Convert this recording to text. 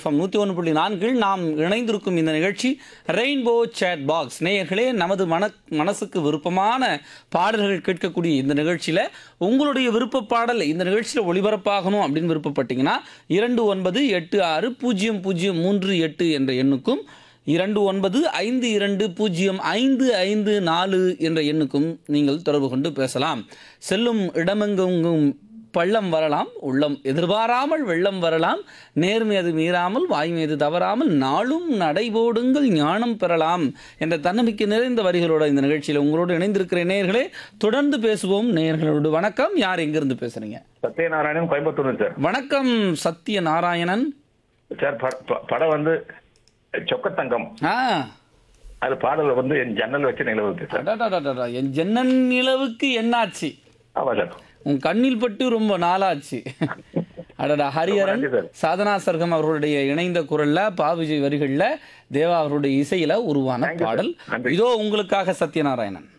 FM நூற்றி ஒன்று புள்ளி நான்கில் நாம் இணைந்திருக்கும் இந்த நிகழ்ச்சி ரெயின்போ சேட் பாக்ஸ் நேயர்களே நமது மன மனசுக்கு விருப்பமான பாடல்கள் கேட்கக்கூடிய இந்த நிகழ்ச்சியில் உங்களுடைய விருப்ப பாடல் இந்த நிகழ்ச்சியில் ஒளிபரப்பாகணும் அப்படின்னு விருப்பப்பட்டீங்கன்னா இரண்டு ஒன்பது எட்டு ஆறு பூஜ்ஜியம் பூஜ்ஜியம் மூன்று எட்டு என்ற எண்ணுக்கும் இரண்டு ஒன்பது ஐந்து இரண்டு பூஜ்ஜியம் ஐந்து ஐந்து நாலு என்ற எண்ணுக்கும் நீங்கள் தொடர்பு கொண்டு பேசலாம் செல்லும் இடமெங்கும் பள்ளம் வரலாம் உள்ளம் எதிர்பாராமல் வெள்ளம் வரலாம் நேர்மை அது மீறாமல் வாய்மை அது தவறாமல் நாளும் நடைபோடுங்கள் ஞானம் பெறலாம் என்ற தன்னம்பிக்கை நிறைந்த வரிகளோட இந்த நிகழ்ச்சியில் உங்களோடு இணைந்திருக்கிற நேயர்களே தொடர்ந்து பேசுவோம் நேயர்களோடு வணக்கம் யார் எங்கிருந்து பேசுறீங்க சத்யநாராயணன் கோயம்புத்தூர் சார் வணக்கம் சத்ய நாராயணன் சார் ப- ப- படம் வந்து சொக்கத்தங்கம் ஆ அது பாடல் வந்து என் ஜன்னல் வச்சு நிலவுது சார் அடடடடடா, என் ஜன்னன் நிலவுக்கு என்னாச்சு ஆமா சார் உன் கண்ணில் பட்டு ரொம்ப நாளாச்சு அடடா ஹரிஹரன் நன்றி சார். சாதனா சர்க்கம் அவர்களுடைய இணைந்த குரல்ல பாவிஜய் வரிகள்ல தேவா அவருடைய இசையில உருவான Thank you, sir. பாடல் நன்றி. இதோ உங்களுக்காக சத்யநாராயணன்